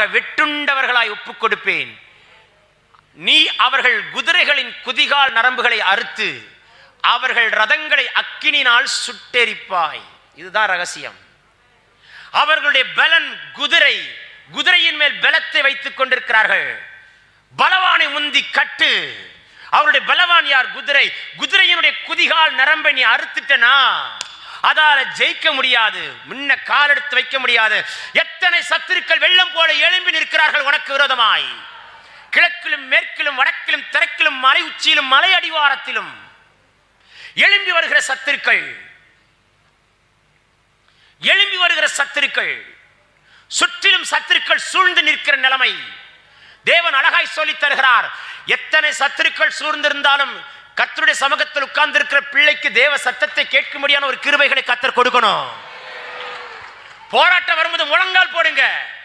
வெட்டுண்டவர்களாய் ஒப்புக் கொடுப்பேன் நீ அவர்கள் குதிரைகளின் குதிகால் நரம்புகளை அறுத்து அவர்கள் ரதங்களை அக்கினினால் சுட்டெரிப்பாய் இதுதான் ரகசியம் அவர்களுடைய பலன் குதிரை குதிரையின் மேல் பலத்தை வைத்துக் கொண்டிருக்கிறார்கள் பலவானை முந்தி கட்டு அவருடைய பலவான் யார் குதிரை குதிரையினுடைய குதிகால் நரம்பை நீ அறுத்துட்டனா அதால ஜெயிக்க முடியாது முன்ன கால் எடுத்து வைக்க முடியாது எத்தனை சத்துருக்கள் வெள்ளம் போல எழும்பி நிற்கிறார்கள் உனக்கு விரோதமாய் கிழக்கிலும் மேற்கிலும் வடக்கிலும் தெற்கிலும் மலை உச்சியிலும் மலை அடிவாரத்திலும் எழும்பி வருகிற சத்துருக்கள் எழும்பி வருகிற சத்துருக்கள் சுற்றிலும் சத்துருக்கள் சூழ்ந்து நிற்கிற நிலைமை தேவன் அழகாய் சொல்லித் தருகிறார் எத்தனை சத்துருக்கள் சூழ்ந்திருந்தாலும் கர்த்தருடைய சமூகத்தில் உட்கார்ந்து இருக்கிற பிள்ளைக்கு தேவ சத்தத்தை கேட்க முடியாத ஒரு கிருபைகளை கத்தர் கொடுக்கணும் போராட்டம் வரும்போது முழங்கால் போடுங்க